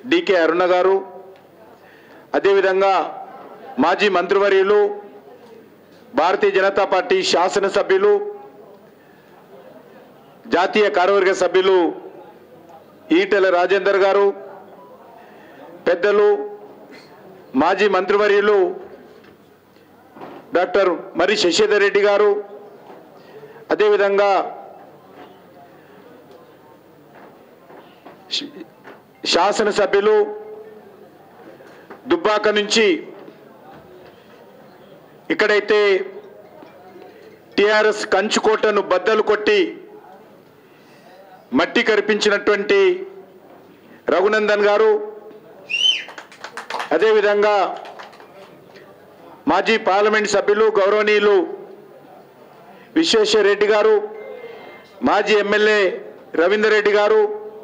Decay అరుణ గారు అదేవిధంగా మాజీ మంత్రివర్యులు భారతీయ జనతా పార్టీ శాసనసభ్యులు జాతీయ కార్యవర్గ సభ్యులు ఈటెల రాజేందర్ గారు పెద్దలు మాజీ మంత్రివర్యులు డాక్టర్ మరి శశిధర్ రెడ్డి గారు అదేవిధంగా శ- శాసనసభ్యులు దుబ్బాక నుంచి ఇక్కడైతే టిఆర్ఎస్ కంచుకోటను బద్దలు కొట్టి మట్టి కరిపించినటువంటి రఘునందన్ గారు అదేవిధంగా మాజీ పార్లమెంట్ సభ్యులు గౌరవనీయులు విశ్వేశ్వరరెడ్డి గారు మాజీ ఎమ్మెల్యే రవీందర్ రెడ్డి గారు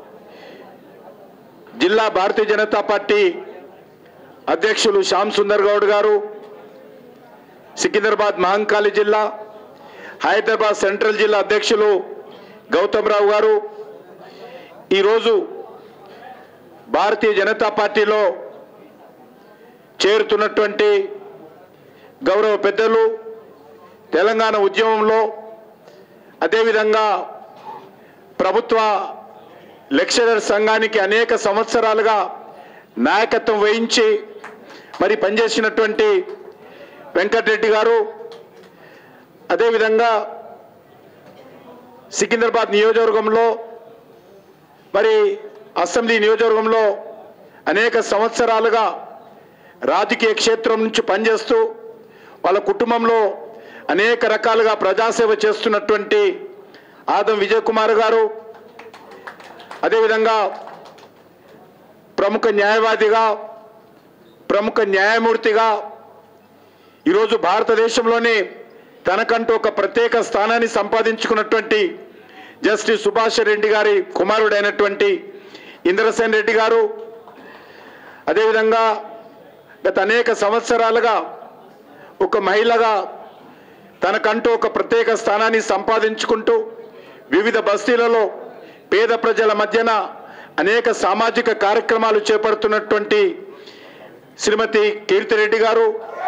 జిల్లా భారతీయ జనతా పార్టీ అధ్యక్షులు శ్యామ్ సుందర్ గౌడ్ గారు సికింద్రాబాద్ మహంకాళి జిల్లా హైదరాబాద్ సెంట్రల్ జిల్లా అధ్యక్షులు గౌతమ్ రావు గారు ఈరోజు భారతీయ జనతా పార్టీలో చేరుతున్నటువంటి గౌరవ పెద్దలు తెలంగాణ ఉద్యమంలో అదేవిధంగా ప్రభుత్వ లెక్చరర్ సంఘానికి అనేక సంవత్సరాలుగా నాయకత్వం వహించి మరి పనిచేసినటువంటి వెంకటరెడ్డి గారు అదేవిధంగా సికింద్రాబాద్ నియోజకవర్గంలో మరి అసెంబ్లీ నియోజకవర్గంలో అనేక సంవత్సరాలుగా రాజకీయ క్షేత్రం నుంచి పనిచేస్తూ వాళ్ళ కుటుంబంలో అనేక రకాలుగా ప్రజాసేవ చేస్తున్నటువంటి ఆదం విజయ్ కుమార్ గారు అదేవిధంగా ప్రముఖ న్యాయవాదిగా ప్రముఖ న్యాయమూర్తిగా ఈరోజు భారతదేశంలోనే తనకంటూ ఒక ప్రత్యేక స్థానాన్ని సంపాదించుకున్నటువంటి జస్టిస్ సుభాష్ రెడ్డి గారి కుమారుడైనటువంటి ఇంద్రసేన్ రెడ్డి గారు అదేవిధంగా గత అనేక సంవత్సరాలుగా ఒక మహిళగా తనకంటూ ఒక ప్రత్యేక స్థానాన్ని సంపాదించుకుంటూ వివిధ బస్తీలలో పేద ప్రజల మధ్యన అనేక సామాజిక కార్యక్రమాలు చేపడుతున్నటువంటి శ్రీమతి కీర్తిరెడ్డి గారు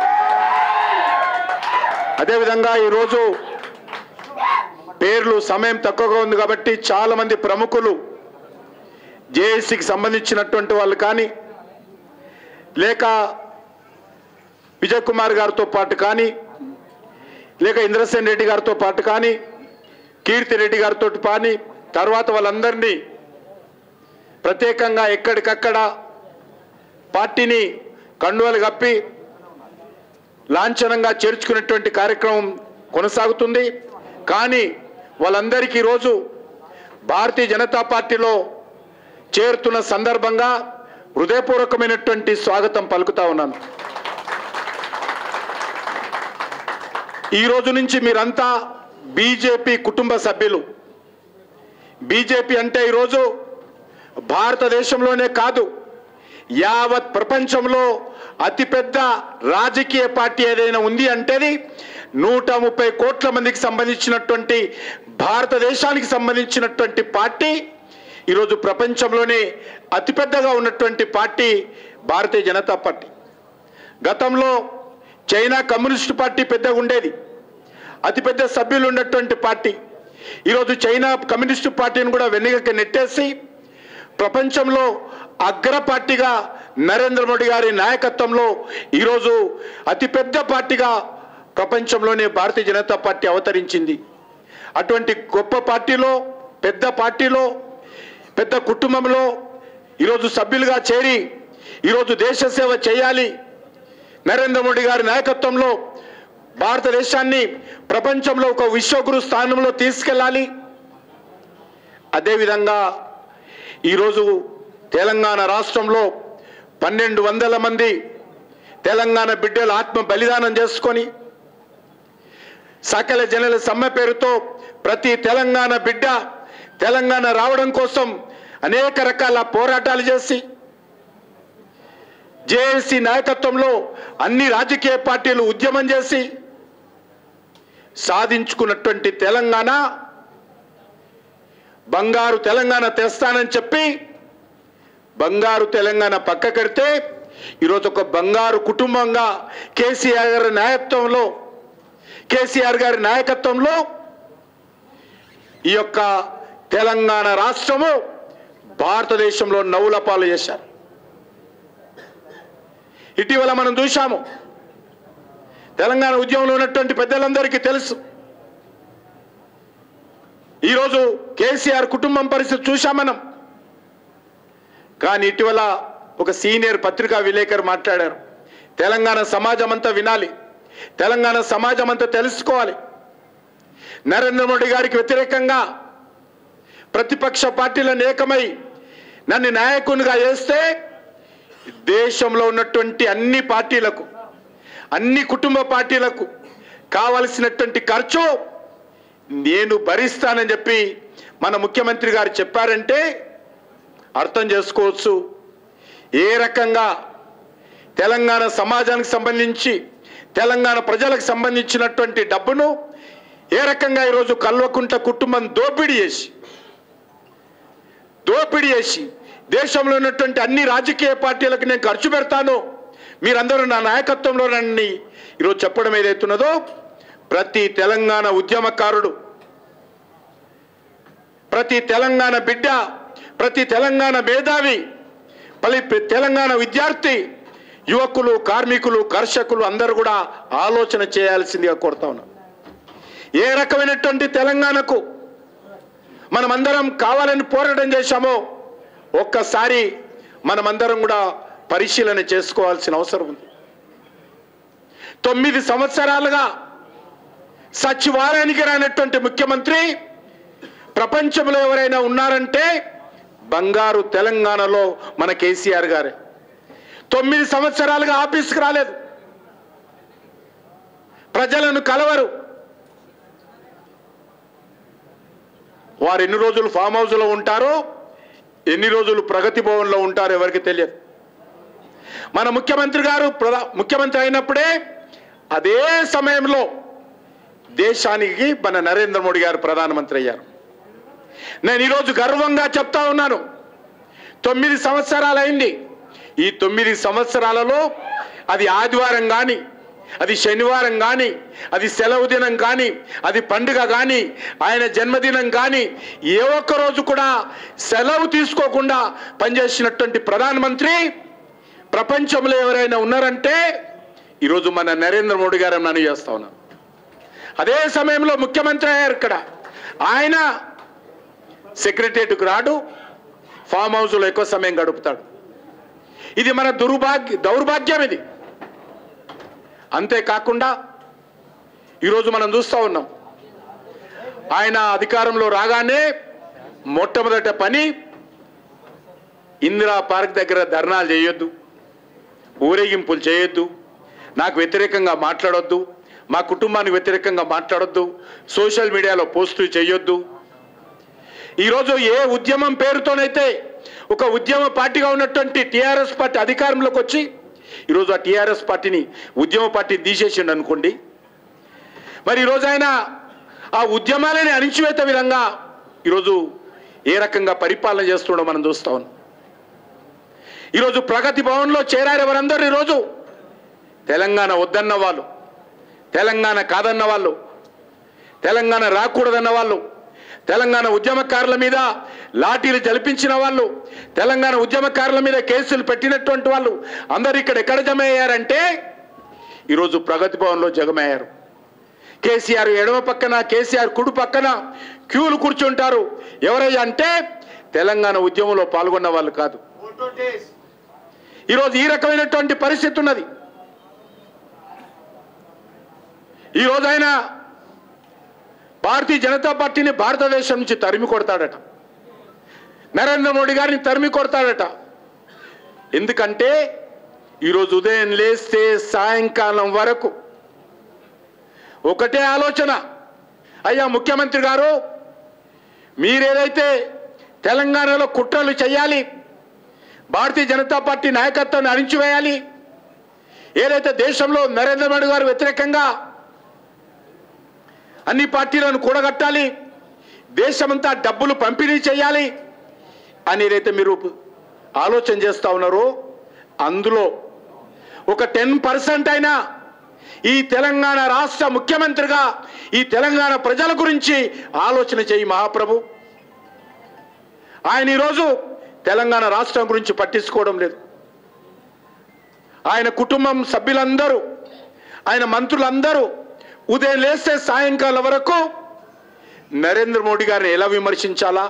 అదేవిధంగా ఈరోజు పేర్లు సమయం తక్కువగా ఉంది కాబట్టి చాలా మంది ప్రముఖులు జేఏసీకి సంబంధించినటువంటి వాళ్ళు కానీ లేక విజయ్ కుమార్ గారితో పాటు కానీ లేక ఇంద్రసేన్ రెడ్డి గారితో పాటు కానీ కీర్తి రెడ్డి గారితో కానీ తర్వాత వాళ్ళందరినీ ప్రత్యేకంగా ఎక్కడికక్కడ పార్టీని కండువలు కప్పి లాంఛనంగా చేర్చుకునేటువంటి కార్యక్రమం కొనసాగుతుంది కానీ వాళ్ళందరికీ ఈరోజు భారతీయ జనతా పార్టీలో చేరుతున్న సందర్భంగా హృదయపూర్వకమైనటువంటి స్వాగతం పలుకుతా ఉన్నాను ఈ రోజు నుంచి మీరంతా బీజేపీ కుటుంబ సభ్యులు బీజేపీ అంటే ఈరోజు భారతదేశంలోనే కాదు యావత్ ప్రపంచంలో అతిపెద్ద రాజకీయ పార్టీ ఏదైనా ఉంది అంటేది నూట ముప్పై కోట్ల మందికి సంబంధించినటువంటి భారతదేశానికి సంబంధించినటువంటి పార్టీ ఈరోజు ప్రపంచంలోనే అతిపెద్దగా ఉన్నటువంటి పార్టీ భారతీయ జనతా పార్టీ గతంలో చైనా కమ్యూనిస్టు పార్టీ పెద్దగా ఉండేది అతిపెద్ద సభ్యులు ఉన్నటువంటి పార్టీ ఈరోజు చైనా కమ్యూనిస్టు పార్టీని కూడా వెనుకకి నెట్టేసి ప్రపంచంలో అగ్ర పార్టీగా నరేంద్ర మోడీ గారి నాయకత్వంలో ఈరోజు అతిపెద్ద పార్టీగా ప్రపంచంలోనే భారతీయ జనతా పార్టీ అవతరించింది అటువంటి గొప్ప పార్టీలో పెద్ద పార్టీలో పెద్ద కుటుంబంలో ఈరోజు సభ్యులుగా చేరి ఈరోజు దేశ సేవ చేయాలి నరేంద్ర మోడీ గారి నాయకత్వంలో భారతదేశాన్ని ప్రపంచంలో ఒక విశ్వగురు స్థానంలో తీసుకెళ్ళాలి అదేవిధంగా ఈరోజు తెలంగాణ రాష్ట్రంలో పన్నెండు వందల మంది తెలంగాణ బిడ్డలు ఆత్మ బలిదానం చేసుకొని సకల జనుల సమ్మె పేరుతో ప్రతి తెలంగాణ బిడ్డ తెలంగాణ రావడం కోసం అనేక రకాల పోరాటాలు చేసి జేఏసీ నాయకత్వంలో అన్ని రాజకీయ పార్టీలు ఉద్యమం చేసి సాధించుకున్నటువంటి తెలంగాణ బంగారు తెలంగాణ తెస్తానని చెప్పి బంగారు తెలంగాణ పక్క కడితే ఈరోజు ఒక బంగారు కుటుంబంగా కేసీఆర్ గారి నాయకత్వంలో కేసీఆర్ గారి నాయకత్వంలో ఈ యొక్క తెలంగాణ రాష్ట్రము భారతదేశంలో నవ్వుల పాలు చేశారు ఇటీవల మనం చూశాము తెలంగాణ ఉద్యమంలో ఉన్నటువంటి పెద్దలందరికీ తెలుసు ఈరోజు కేసీఆర్ కుటుంబం పరిస్థితి చూశాం మనం కానీ ఇటీవల ఒక సీనియర్ పత్రికా విలేకరు మాట్లాడారు తెలంగాణ సమాజం అంతా వినాలి తెలంగాణ సమాజం అంతా తెలుసుకోవాలి నరేంద్ర మోడీ గారికి వ్యతిరేకంగా ప్రతిపక్ష పార్టీలను ఏకమై నన్ను నాయకునిగా చేస్తే దేశంలో ఉన్నటువంటి అన్ని పార్టీలకు అన్ని కుటుంబ పార్టీలకు కావలసినటువంటి ఖర్చు నేను భరిస్తానని చెప్పి మన ముఖ్యమంత్రి గారు చెప్పారంటే అర్థం చేసుకోవచ్చు ఏ రకంగా తెలంగాణ సమాజానికి సంబంధించి తెలంగాణ ప్రజలకు సంబంధించినటువంటి డబ్బును ఏ రకంగా ఈరోజు కల్వకుంట కుటుంబం దోపిడీ చేసి దోపిడీ చేసి దేశంలో ఉన్నటువంటి అన్ని రాజకీయ పార్టీలకు నేను ఖర్చు పెడతాను మీరందరూ నా నాయకత్వంలో నన్ను ఈరోజు చెప్పడం ఏదైతున్నదో ప్రతి తెలంగాణ ఉద్యమకారుడు ప్రతి తెలంగాణ బిడ్డ ప్రతి తెలంగాణ మేధావి ప్రతి తెలంగాణ విద్యార్థి యువకులు కార్మికులు కర్షకులు అందరూ కూడా ఆలోచన చేయాల్సిందిగా కోరుతా ఉన్నాం ఏ రకమైనటువంటి తెలంగాణకు మనమందరం కావాలని పోరాటం చేశామో ఒక్కసారి మనమందరం కూడా పరిశీలన చేసుకోవాల్సిన అవసరం ఉంది తొమ్మిది సంవత్సరాలుగా సచివాలయానికి రానటువంటి ముఖ్యమంత్రి ప్రపంచంలో ఎవరైనా ఉన్నారంటే బంగారు తెలంగాణలో మన కేసీఆర్ గారే తొమ్మిది సంవత్సరాలుగా ఆఫీస్కి రాలేదు ప్రజలను కలవరు వారు ఎన్ని రోజులు ఫామ్ హౌస్లో ఉంటారో ఎన్ని రోజులు ప్రగతి భవన్లో ఉంటారో ఎవరికి తెలియదు మన ముఖ్యమంత్రి గారు ప్రధా ముఖ్యమంత్రి అయినప్పుడే అదే సమయంలో దేశానికి మన నరేంద్ర మోడీ గారు ప్రధానమంత్రి అయ్యారు నేను ఈరోజు గర్వంగా చెప్తా ఉన్నాను తొమ్మిది సంవత్సరాలైంది ఈ తొమ్మిది సంవత్సరాలలో అది ఆదివారం కానీ అది శనివారం కానీ అది సెలవు దినం కానీ అది పండుగ కానీ ఆయన జన్మదినం కానీ ఏ ఒక్క రోజు కూడా సెలవు తీసుకోకుండా పనిచేసినటువంటి ప్రధానమంత్రి ప్రపంచంలో ఎవరైనా ఉన్నారంటే ఈరోజు మన నరేంద్ర మోడీ గారు నన్ను చేస్తా ఉన్నాను అదే సమయంలో ముఖ్యమంత్రి అయ్యారు ఇక్కడ ఆయన సెక్రటరియట్కు రాడు ఫామ్ హౌస్లో ఎక్కువ సమయం గడుపుతాడు ఇది మన దుర్భాగ్య దౌర్భాగ్యం ఇది అంతేకాకుండా ఈరోజు మనం చూస్తూ ఉన్నాం ఆయన అధికారంలో రాగానే మొట్టమొదట పని ఇందిరా పార్క్ దగ్గర ధర్నాలు చేయొద్దు ఊరేగింపులు చేయొద్దు నాకు వ్యతిరేకంగా మాట్లాడొద్దు మా కుటుంబానికి వ్యతిరేకంగా మాట్లాడొద్దు సోషల్ మీడియాలో పోస్టులు చేయొద్దు ఈరోజు ఏ ఉద్యమం పేరుతోనైతే ఒక ఉద్యమ పార్టీగా ఉన్నటువంటి టీఆర్ఎస్ పార్టీ అధికారంలోకి వచ్చి ఈరోజు ఆ టీఆర్ఎస్ పార్టీని ఉద్యమ పార్టీ తీసేసిండు అనుకోండి మరి ఈరోజు ఆయన ఆ ఉద్యమాలని అణిచివేత విధంగా ఈరోజు ఏ రకంగా పరిపాలన చేస్తుండో మనం చూస్తా ఉన్నాం ఈరోజు ప్రగతి భవన్లో చేరారు ఎవరందరూ ఈరోజు తెలంగాణ వద్దన్న వాళ్ళు తెలంగాణ కాదన్న వాళ్ళు తెలంగాణ రాకూడదన్న వాళ్ళు తెలంగాణ ఉద్యమకారుల మీద లాఠీలు జలిపించిన వాళ్ళు తెలంగాణ ఉద్యమకారుల మీద కేసులు పెట్టినటువంటి వాళ్ళు అందరు ఇక్కడ ఎక్కడ జమ అయ్యారంటే ఈరోజు ప్రగతి భవన్లో జగమయ్యారు కేసీఆర్ ఎడమ పక్కన కేసీఆర్ కుడి పక్కన క్యూలు కూర్చుంటారు ఎవరయ్యా అంటే తెలంగాణ ఉద్యమంలో పాల్గొన్న వాళ్ళు కాదు ఈరోజు ఈ రకమైనటువంటి పరిస్థితి ఉన్నది ఈరోజు ఆయన భారతీయ జనతా పార్టీని భారతదేశం నుంచి తరిమి కొడతాడట నరేంద్ర మోడీ గారిని తరిమి కొడతాడట ఎందుకంటే ఈరోజు ఉదయం లేస్తే సాయంకాలం వరకు ఒకటే ఆలోచన అయ్యా ముఖ్యమంత్రి గారు మీరేదైతే తెలంగాణలో కుట్రలు చేయాలి భారతీయ జనతా పార్టీ నాయకత్వాన్ని అణిచివేయాలి ఏదైతే దేశంలో నరేంద్ర మోడీ గారు వ్యతిరేకంగా అన్ని పార్టీలను కూడగట్టాలి దేశమంతా డబ్బులు పంపిణీ చేయాలి అని ఏదైతే మీరు ఆలోచన చేస్తూ ఉన్నారో అందులో ఒక టెన్ పర్సెంట్ అయినా ఈ తెలంగాణ రాష్ట్ర ముఖ్యమంత్రిగా ఈ తెలంగాణ ప్రజల గురించి ఆలోచన చేయి మహాప్రభు ఆయన ఈరోజు తెలంగాణ రాష్ట్రం గురించి పట్టించుకోవడం లేదు ఆయన కుటుంబం సభ్యులందరూ ఆయన మంత్రులందరూ ఉదయం లేస్తే సాయంకాలం వరకు నరేంద్ర మోడీ గారిని ఎలా విమర్శించాలా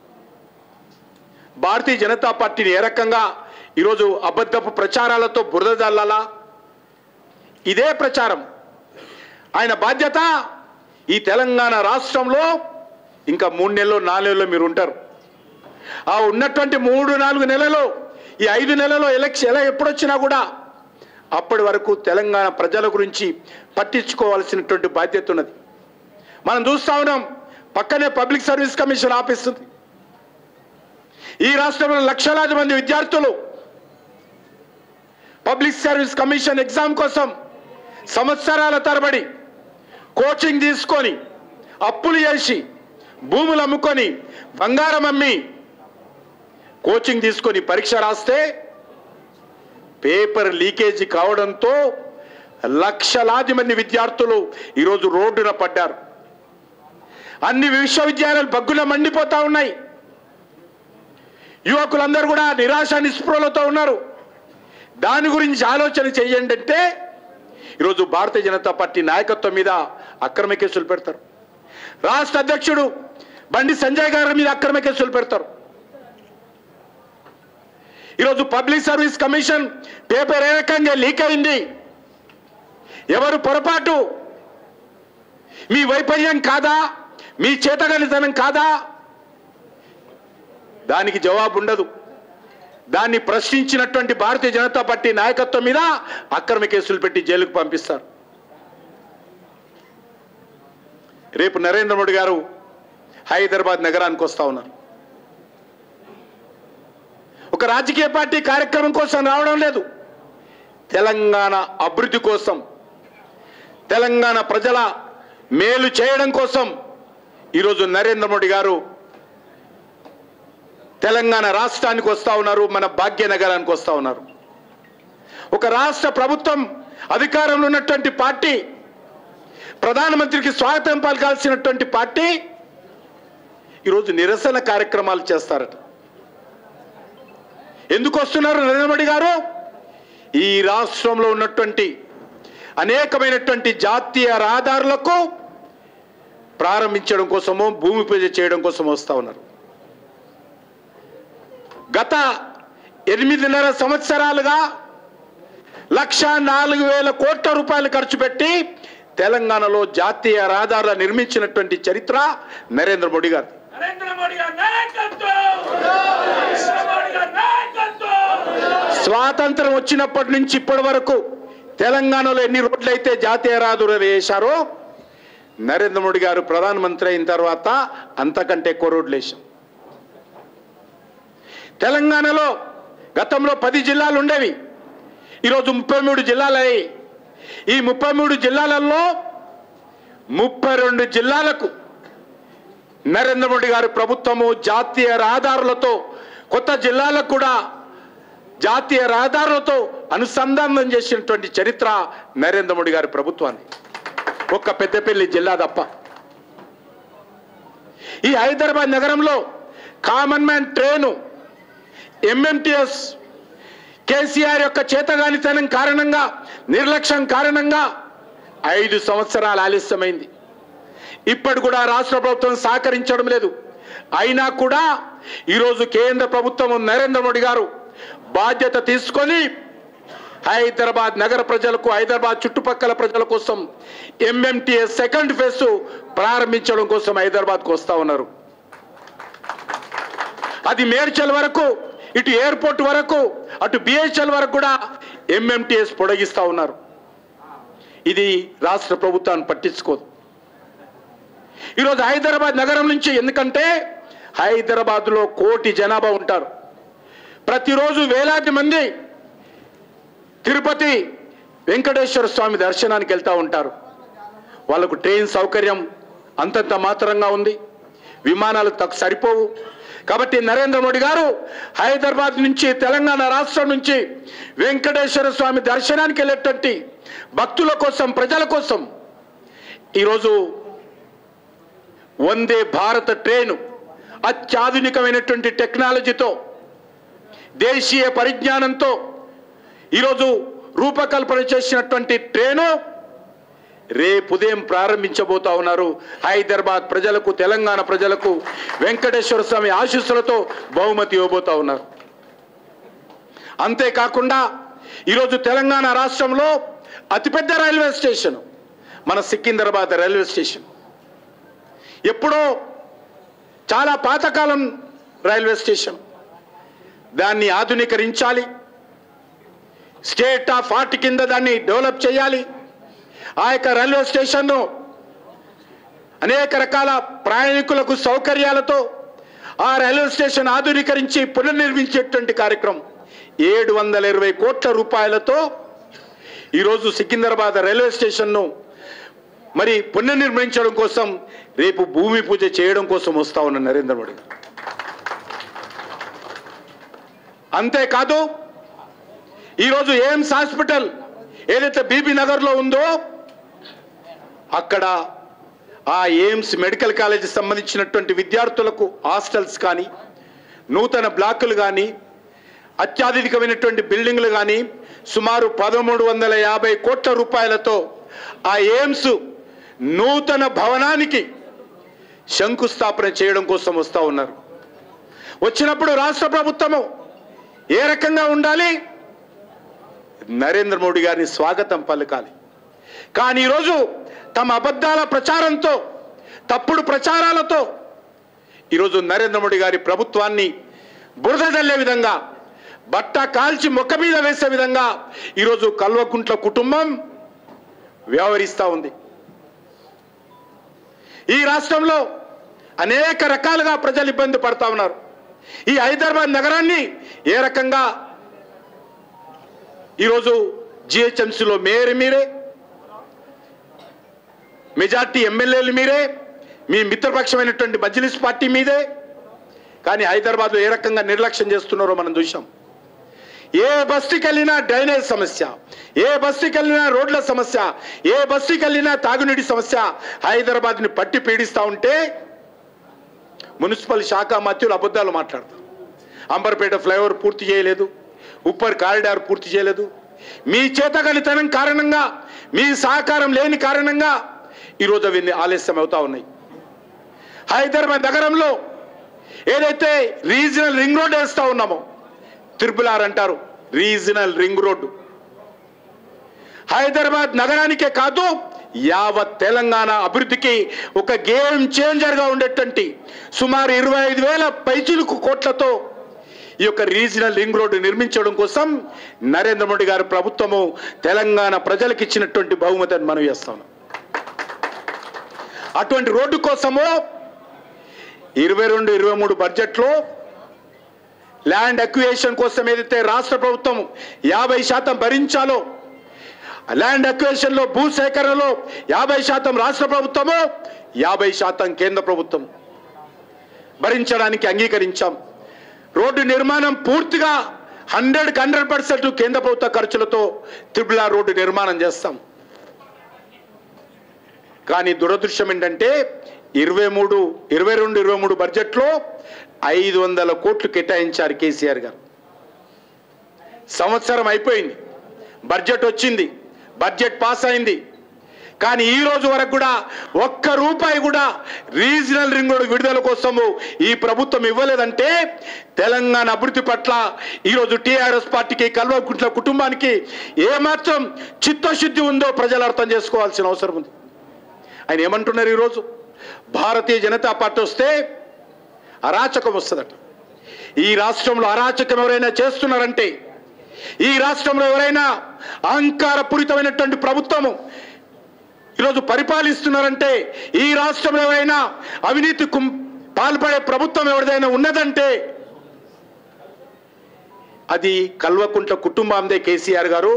భారతీయ జనతా పార్టీని ఏ రకంగా ఈరోజు అబద్ధపు ప్రచారాలతో బురద జల్లాలా ఇదే ప్రచారం ఆయన బాధ్యత ఈ తెలంగాణ రాష్ట్రంలో ఇంకా మూడు నెలలు నాలుగు నెలలు మీరు ఉంటారు ఆ ఉన్నటువంటి మూడు నాలుగు నెలలు ఈ ఐదు నెలల్లో ఎలక్షన్ ఎలా ఎప్పుడొచ్చినా కూడా అప్పటి వరకు తెలంగాణ ప్రజల గురించి పట్టించుకోవాల్సినటువంటి బాధ్యత ఉన్నది మనం చూస్తా ఉన్నాం పక్కనే పబ్లిక్ సర్వీస్ కమిషన్ ఆఫీస్ ఉంది ఈ రాష్ట్రంలో లక్షలాది మంది విద్యార్థులు పబ్లిక్ సర్వీస్ కమిషన్ ఎగ్జామ్ కోసం సంవత్సరాల తరబడి కోచింగ్ తీసుకొని అప్పులు చేసి భూములు అమ్ముకొని బంగారం అమ్మి కోచింగ్ తీసుకొని పరీక్ష రాస్తే పేపర్ లీకేజీ కావడంతో లక్షలాది మంది విద్యార్థులు ఈరోజు రోడ్డున పడ్డారు అన్ని విశ్వవిద్యాలయాలు బగ్గున మండిపోతా ఉన్నాయి యువకులందరూ కూడా నిరాశ నిస్పృహలతో ఉన్నారు దాని గురించి ఆలోచన చేయండి అంటే ఈరోజు భారతీయ జనతా పార్టీ నాయకత్వం మీద అక్రమ కేసులు పెడతారు రాష్ట్ర అధ్యక్షుడు బండి సంజయ్ గారి మీద అక్రమ కేసులు పెడతారు ఈరోజు పబ్లిక్ సర్వీస్ కమిషన్ పేపర్ ఏ రకంగా లీక్ అయింది ఎవరు పొరపాటు మీ వైఫల్యం కాదా మీ చేతగానితనం కాదా దానికి జవాబు ఉండదు దాన్ని ప్రశ్నించినటువంటి భారతీయ జనతా పార్టీ నాయకత్వం మీద అక్రమ కేసులు పెట్టి జైలుకు పంపిస్తారు రేపు నరేంద్ర మోడీ గారు హైదరాబాద్ నగరానికి వస్తా ఉన్నారు ఒక రాజకీయ పార్టీ కార్యక్రమం కోసం రావడం లేదు తెలంగాణ అభివృద్ధి కోసం తెలంగాణ ప్రజల మేలు చేయడం కోసం ఈరోజు నరేంద్ర మోడీ గారు తెలంగాణ రాష్ట్రానికి వస్తా ఉన్నారు మన భాగ్యనగరానికి వస్తా ఉన్నారు ఒక రాష్ట్ర ప్రభుత్వం అధికారంలో ఉన్నటువంటి పార్టీ ప్రధానమంత్రికి స్వాగతం పలకాల్సినటువంటి పార్టీ ఈరోజు నిరసన కార్యక్రమాలు చేస్తారట ఎందుకు వస్తున్నారు నరేంద్ర మోడీ గారు ఈ రాష్ట్రంలో ఉన్నటువంటి అనేకమైనటువంటి జాతీయ రహదారులకు ప్రారంభించడం కోసమో భూమి పూజ చేయడం కోసం వస్తా ఉన్నారు గత ఎనిమిదిన్నర సంవత్సరాలుగా లక్ష నాలుగు వేల కోట్ల రూపాయలు ఖర్చు పెట్టి తెలంగాణలో జాతీయ రహదారుల నిర్మించినటువంటి చరిత్ర నరేంద్ర మోడీ గారు నరేంద్ర మోడీ గారి నాయకత్వం నరేంద్ర మోడీ గారి నాయకత్వం స్వాతంత్రం వచ్చినప్పటి నుంచి ఇప్పటి వరకు తెలంగాణలో ఎన్ని రోడ్లు అయితే జాతీయ రహదారులు వేశారో నరేంద్ర మోడీ గారు ప్రధానమంత్రి అయిన తర్వాత అంతకంటే ఎక్కువ రోడ్లు వేశాం తెలంగాణలో గతంలో పది జిల్లాలు ఉండేవి ఈరోజు ముప్పై మూడు జిల్లాలయ్యాయి ఈ ముప్పై మూడు జిల్లాలలో ముప్పై రెండు జిల్లాలకు నరేంద్ర మోడీ గారి ప్రభుత్వము జాతీయ రహదారులతో కొత్త జిల్లాలకు కూడా జాతీయ రహదారులతో అనుసంధానం చేసినటువంటి చరిత్ర నరేంద్ర మోడీ గారి ప్రభుత్వాన్ని ఒక్క పెద్దపల్లి జిల్లా తప్ప ఈ హైదరాబాద్ నగరంలో common man train MMTS KCR యొక్క చేతగానితనం కారణంగా నిర్లక్ష్యం కారణంగా ఐదు సంవత్సరాలు ఆలస్యమైంది ఇప్పటి కూడా రాష్ట్ర ప్రభుత్వం సహకరించడం లేదు అయినా కూడా ఈరోజు కేంద్ర ప్రభుత్వం నరేంద్ర మోడీ గారు బాధ్యత తీసుకొని హైదరాబాద్ నగర ప్రజలకు హైదరాబాద్ చుట్టుపక్కల ప్రజల కోసం ఎంఎంటీఎస్ సెకండ్ ఫేజ్ ప్రారంభించడం కోసం హైదరాబాద్కు వస్తా ఉన్నారు అది మేడ్చల్ వరకు ఇటు ఎయిర్పోర్ట్ వరకు అటు బిహెచ్ఎల్ వరకు కూడా ఎంఎంటీఎస్ పొడిగిస్తా ఉన్నారు ఇది రాష్ట్ర ప్రభుత్వాన్ని పట్టించుకోదు ఈరోజు హైదరాబాద్ నగరం నుంచి ఎందుకంటే హైదరాబాద్లో కోటి జనాభా ఉంటారు ప్రతిరోజు వేలాది మంది తిరుపతి వెంకటేశ్వర స్వామి దర్శనానికి వెళ్తూ ఉంటారు వాళ్ళకు ట్రైన్ సౌకర్యం అంతంత మాత్రంగా ఉంది విమానాలు తక్కువ సరిపోవు కాబట్టి నరేంద్ర మోడీ గారు హైదరాబాద్ నుంచి తెలంగాణ రాష్ట్రం నుంచి వెంకటేశ్వర స్వామి దర్శనానికి వెళ్ళేటట్టు భక్తుల కోసం ప్రజల కోసం ఈరోజు వందే భారత ట్రైను అత్యాధునికమైనటువంటి టెక్నాలజీతో దేశీయ పరిజ్ఞానంతో ఈరోజు రూపకల్పన చేసినటువంటి ట్రైను రేపు ఉదయం ప్రారంభించబోతా ఉన్నారు హైదరాబాద్ ప్రజలకు తెలంగాణ ప్రజలకు వెంకటేశ్వర స్వామి ఆశీస్సులతో బహుమతి ఇవ్వబోతా ఉన్నారు అంతేకాకుండా ఈరోజు తెలంగాణ రాష్ట్రంలో అతిపెద్ద రైల్వే స్టేషన్ మన సికింద్రాబాద్ రైల్వే స్టేషన్ ఎప్పుడో చాలా పాతకాలం రైల్వే స్టేషన్ దాన్ని ఆధునీకరించాలి స్టేట్ ఆఫ్ ఆర్ట్ కింద దాన్ని డెవలప్ చేయాలి ఆ యొక్క రైల్వే స్టేషన్ను అనేక రకాల ప్రయాణికులకు సౌకర్యాలతో ఆ రైల్వే స్టేషన్ ఆధునీకరించి పునర్నిర్మించేటువంటి కార్యక్రమం ఏడు వందల ఇరవై కోట్ల రూపాయలతో ఈరోజు సికింద్రాబాద్ రైల్వే స్టేషన్ను మరి పునర్నిర్మించడం కోసం రేపు భూమి పూజ చేయడం కోసం వస్తా ఉన్న నరేంద్ర మోడీ గారు. అంతేకాదు ఈరోజు ఎయిమ్స్ హాస్పిటల్ ఏదైతే బీబీ నగర్లో ఉందో అక్కడ ఆ ఎయిమ్స్ మెడికల్ కాలేజీ సంబంధించినటువంటి విద్యార్థులకు హాస్టల్స్ కానీ నూతన బ్లాకులు కానీ అత్యాధునికమైనటువంటి బిల్డింగ్లు కానీ సుమారు పదమూడు వందల యాభై కోట్ల రూపాయలతో ఆ ఎయిమ్స్ నూతన భవనానికి శంకుస్థాపన చేయడం కోసం వస్తూ ఉన్నారు వచ్చినప్పుడు రాష్ట్ర ప్రభుత్వము ఏ రకంగా ఉండాలి నరేంద్ర మోడీ గారిని స్వాగతం పలకాలి కానీ ఈరోజు తమ అబద్ధాల ప్రచారంతో తప్పుడు ప్రచారాలతో ఈరోజు నరేంద్ర మోడీ గారి ప్రభుత్వాన్ని బురద జల్లే విధంగా బట్ట కాల్చి మొక్క మీద వేసే విధంగా ఈరోజు కల్వకుంట్ల కుటుంబం వ్యవహరిస్తూ ఉంది ఈ రాష్ట్రంలో అనేక రకాలుగా ప్రజలు ఇబ్బంది పడతా ఉన్నారు ఈ హైదరాబాద్ నగరాన్ని ఏ రకంగా ఈరోజు జిహెచ్ఎంసీలో మేయర్ మీరే మెజార్టీ ఎమ్మెల్యేలు మీరే మీ మిత్రపక్షమైనటువంటి మజ్లిస్ పార్టీ మీదే కానీ హైదరాబాద్లో ఏ రకంగా నిర్లక్ష్యం చేస్తున్నారో మనం చూసాం ఏ బస్తీకి వెళ్ళినా డ్రైనేజ్ సమస్య ఏ బస్తీకి వెళ్ళినా రోడ్ల సమస్య ఏ బస్తీకి వెళ్ళినా తాగునీటి సమస్య హైదరాబాద్ని పట్టి పీడిస్తూ ఉంటే మున్సిపల్ శాఖ మధ్యులు అబద్ధాలు మాట్లాడతారు అంబర్పేట ఫ్లైఓవర్ పూర్తి చేయలేదు ఉప్పర్ కారిడార్ పూర్తి చేయలేదు మీ చేతగనితనం కారణంగా మీ సహకారం లేని కారణంగా ఈరోజు అవన్నీ ఆలస్యం అవుతా ఉన్నాయి హైదరాబాద్ నగరంలో ఏదైతే రీజనల్ రింగ్ రోడ్ వేస్తా ఉన్నామో త్రిపుల్ ఆర్ అంటారు రీజనల్ రింగ్ రోడ్డు హైదరాబాద్ నగరానికే కాదు యావత్ తెలంగాణ అభివృద్ధికి ఒక గేమ్ చేంజర్గా ఉండేటువంటి సుమారు ఇరవై ఐదు వేల పైచిలుకు కోట్లతో ఈ యొక్క రీజనల్ రింగ్ రోడ్డు నిర్మించడం కోసం నరేంద్ర మోడీ గారి ప్రభుత్వము తెలంగాణ ప్రజలకు ఇచ్చినటువంటి బహుమతిని మనం చేస్తాం అటువంటి రోడ్డు కోసము ఇరవై రెండు ఇరవై మూడు బడ్జెట్లో ల్యాండ్ అక్వియేషన్ కోసం ఏదైతే రాష్ట్ర ప్రభుత్వం యాభై శాతం భరించాలో ల్యాండ్ అక్వియేషన్ లో భూ సేకరణలో యాభై శాతం రాష్ట్ర ప్రభుత్వము యాభై శాతం కేంద్ర ప్రభుత్వం భరించడానికి అంగీకరించాం రోడ్డు నిర్మాణం పూర్తిగా హండ్రెడ్ హండ్రెడ్ పర్సెంట్ కేంద్ర ప్రభుత్వ ఖర్చులతో త్రిపుల రోడ్డు నిర్మాణం చేస్తాం కానీ దురదృష్టం ఏంటంటే ఇరవై మూడు ఇరవై రెండు ఇరవై మూడు బడ్జెట్లో ఐదు వందల కోట్లు కేటాయించారు కేసీఆర్ గారు సంవత్సరం అయిపోయింది బడ్జెట్ వచ్చింది బడ్జెట్ పాస్ అయింది కానీ ఈ రోజు వరకు కూడా ఒక్క రూపాయి కూడా రీజనల్ రింగ్ రోడ్ విడుదల కోసము ఈ ప్రభుత్వం ఇవ్వలేదంటే తెలంగాణ అభివృద్ధి పట్ల ఈరోజు టీఆర్ఎస్ పార్టీకి కల్వకుంట్ల కుటుంబానికి ఏమాత్రం చిత్తశుద్ధి ఉందో ప్రజలు అర్థం చేసుకోవాల్సిన అవసరం ఉంది ఆయన ఏమంటున్నారు ఈరోజు భారతీయ జనతా పార్టీ వస్తే అరాచకం వస్తుందట ఈ రాష్ట్రంలో అరాచకం ఎవరైనా చేస్తున్నారంటే ఈ రాష్ట్రంలో ఎవరైనా అహంకారపూరితమైనటువంటి ప్రభుత్వము ఈరోజు పరిపాలిస్తున్నారంటే ఈ రాష్ట్రంలో ఎవరైనా అవినీతి కుం- పాల్పడే ప్రభుత్వం ఎవరిదైనా ఉన్నదంటే అది కల్వకుంట్ల కుటుంబందే కేసీఆర్ గారు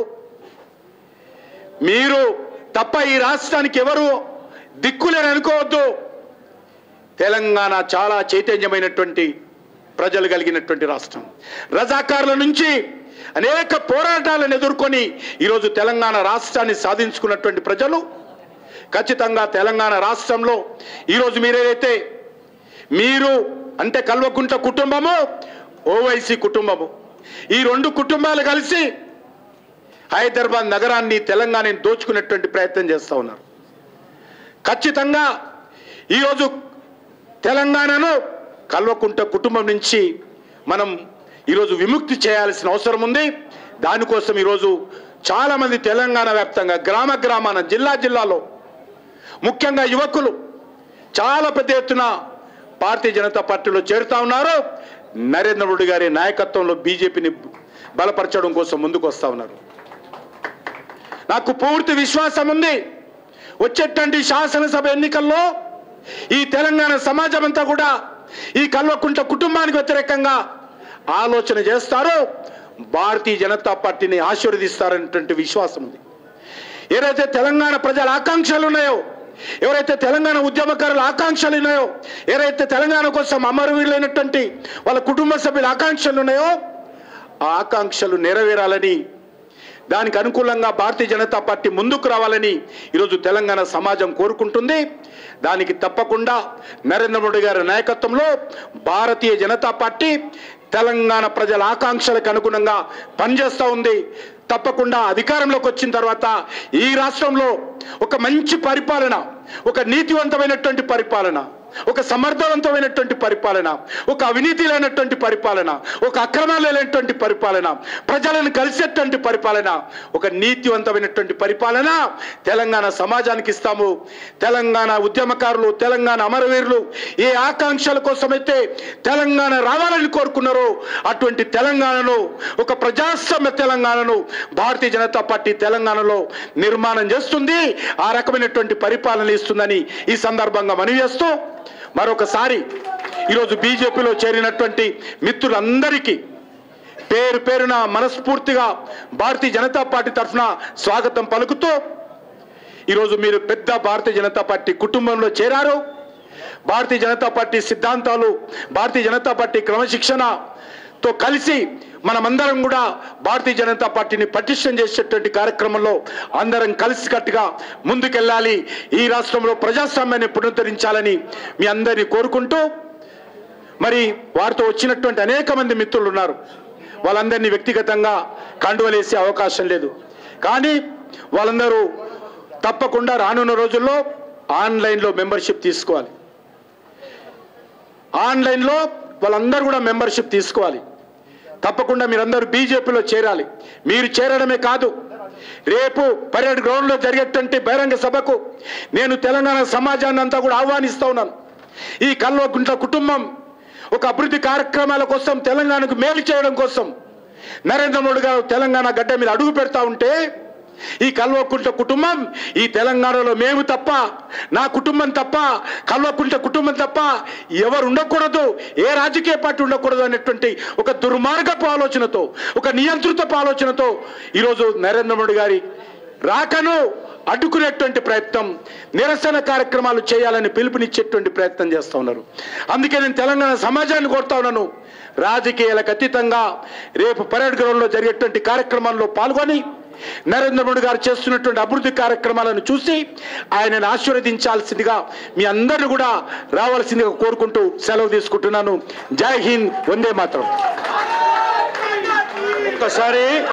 మీరు తప్ప ఈ రాష్ట్రానికి ఎవరు దిక్కులేని అనుకోవద్దు తెలంగాణ చాలా చైతన్యమైనటువంటి ప్రజలు కలిగినటువంటి రాష్ట్రం రజాకారుల నుంచి అనేక పోరాటాలను ఎదుర్కొని ఈరోజు తెలంగాణ రాష్ట్రాన్ని సాధించుకున్నటువంటి ప్రజలు ఖచ్చితంగా తెలంగాణ రాష్ట్రంలో ఈరోజు మీరేదైతే మీరు అంటే కల్వకుంట కుటుంబము ఓవైసీ కుటుంబము ఈ రెండు కుటుంబాలు కలిసి హైదరాబాద్ నగరాన్ని తెలంగాణని దోచుకునేటువంటి ప్రయత్నం చేస్తూ ఉన్నారు ఖచ్చితంగా ఈరోజు తెలంగాణను కల్వకుంట కుటుంబం నుంచి మనం ఈరోజు విముక్తి చేయాల్సిన అవసరం ఉంది దానికోసం ఈరోజు చాలామంది తెలంగాణ వ్యాప్తంగా గ్రామ గ్రామాన జిల్లా జిల్లాలో ముఖ్యంగా యువకులు చాలా పెద్ద ఎత్తున భారతీయ జనతా పార్టీలో చేరుతా ఉన్నారు నరేంద్ర మోడీ గారి నాయకత్వంలో బీజేపీని బలపరచడం కోసం ముందుకు వస్తా ఉన్నారు నాకు పూర్తి విశ్వాసం ఉంది వచ్చేటువంటి శాసనసభ ఎన్నికల్లో ఈ తెలంగాణ సమాజం అంతా కూడా ఈ కల్వకుంట కుటుంబానికి వ్యతిరేకంగా ఆలోచన చేస్తారు భారతీయ జనతా పార్టీని ఆశీర్వదిస్తారనేటువంటి విశ్వాసం ఉంది ఏదైతే తెలంగాణ ప్రజల ఆకాంక్షలు ఉన్నాయో ఎవరైతే తెలంగాణ ఉద్యమకారుల ఆకాంక్షలు ఉన్నాయో ఎవరైతే తెలంగాణ కోసం అమరవీరులైనటువంటి వాళ్ళ కుటుంబ సభ్యుల ఆకాంక్షలు ఉన్నాయో ఆ ఆకాంక్షలు నెరవేరాలని దానికి అనుకూలంగా భారతీయ జనతా పార్టీ ముందుకు రావాలని ఈరోజు తెలంగాణ సమాజం కోరుకుంటుంది దానికి తప్పకుండా నరేంద్ర మోడీ గారి నాయకత్వంలో భారతీయ జనతా పార్టీ తెలంగాణ ప్రజల ఆకాంక్షలకు అనుగుణంగా పనిచేస్తూ ఉంది తప్పకుండా అధికారంలోకి వచ్చిన తర్వాత ఈ రాష్ట్రంలో ఒక మంచి పరిపాలన ఒక నీతివంతమైనటువంటి పరిపాలన ఒక సమర్థవంతమైనటువంటి పరిపాలన ఒక అవినీతి లేనటువంటి పరిపాలన ఒక అక్రమాలు లేనటువంటి పరిపాలన ప్రజలను కలిసేటువంటి పరిపాలన ఒక నీతివంతమైనటువంటి పరిపాలన తెలంగాణ సమాజానికి ఇస్తాము తెలంగాణ ఉద్యమకారులు తెలంగాణ అమరవీరులు ఏ ఆకాంక్షల కోసమైతే తెలంగాణ రావాలని కోరుకున్నారో అటువంటి తెలంగాణను ఒక ప్రజాస్వామ్య తెలంగాణను భారతీయ జనతా పార్టీ తెలంగాణలో నిర్మాణం చేస్తుంది ఆ రకమైనటువంటి పరిపాలన ఇస్తుందని ఈ సందర్భంగా మనవి చేస్తూ మరొకసారి ఈరోజు బీజేపీలో చేరినటువంటి మిత్రులందరికీ పేరు పేరున మనస్ఫూర్తిగా భారతీయ జనతా పార్టీ తరఫున స్వాగతం పలుకుతూ ఈరోజు మీరు పెద్ద భారతీయ జనతా పార్టీ కుటుంబంలో చేరారు భారతీయ జనతా పార్టీ సిద్ధాంతాలు భారతీయ జనతా పార్టీ క్రమశిక్షణతో కలిసి మనమందరం కూడా భారతీయ జనతా పార్టీని పటిష్టం చేసేటువంటి కార్యక్రమంలో అందరం కలిసికట్టుగా ముందుకెళ్ళాలి ఈ రాష్ట్రంలో ప్రజాస్వామ్యాన్ని పునరుద్ధరించాలని మీ అందరినీ కోరుకుంటూ మరి వారితో వచ్చినటువంటి అనేక మంది మిత్రులు ఉన్నారు వాళ్ళందరినీ వ్యక్తిగతంగా కండువలేసే అవకాశం లేదు కానీ వాళ్ళందరూ తప్పకుండా రానున్న రోజుల్లో ఆన్లైన్లో మెంబర్షిప్ తీసుకోవాలి ఆన్లైన్లో వాళ్ళందరూ కూడా మెంబర్షిప్ తీసుకోవాలి తప్పకుండా మీరందరూ బీజేపీలో చేరాలి మీరు చేరడమే కాదు రేపు పరేడ్ గ్రౌండ్లో జరిగేటువంటి బహిరంగ సభకు నేను తెలంగాణ సమాజాన్ని అంతా కూడా ఆహ్వానిస్తా ఉన్నాను ఈ కల్వకుంట్ల కుటుంబం ఒక అభివృద్ధి కార్యక్రమాల కోసం తెలంగాణకు మేలు చేయడం కోసం నరేంద్ర మోడీ గారు తెలంగాణ గడ్డ మీద అడుగు పెడతా ఉంటే ఈ కల్వకుంట కుటుంబం ఈ తెలంగాణలో మేము తప్ప నా కుటుంబం తప్ప కల్వకుంట కుటుంబం తప్ప ఎవరు ఉండకూడదు ఏ రాజకీయ పార్టీ ఉండకూడదు అనేటువంటి ఒక దుర్మార్గపు ఆలోచనతో ఒక నియంత్రితపు ఆలోచనతో ఈరోజు నరేంద్ర మోడీ గారి రాకను అడ్డుకునేటువంటి ప్రయత్నం నిరసన కార్యక్రమాలు చేయాలని పిలుపునిచ్చేటువంటి ప్రయత్నం చేస్తూ ఉన్నారు అందుకే నేను తెలంగాణ సమాజాన్ని కోరుతా ఉన్నాను రాజకీయాలకు అతీతంగా రేపు పరేడ్ గ్రౌండ్లో జరిగేటువంటి కార్యక్రమాల్లో పాల్గొని నరేంద్ర మోడీ గారు చేస్తున్నటువంటి అభివృద్ధి కార్యక్రమాలను చూసి ఆయనను ఆశీర్వదించాల్సిందిగా మీ అందరిని కూడా రావాల్సిందిగా కోరుకుంటూ సెలవు తీసుకుంటున్నాను జై హింద్ వందే మాత్రం ఒక్కసారి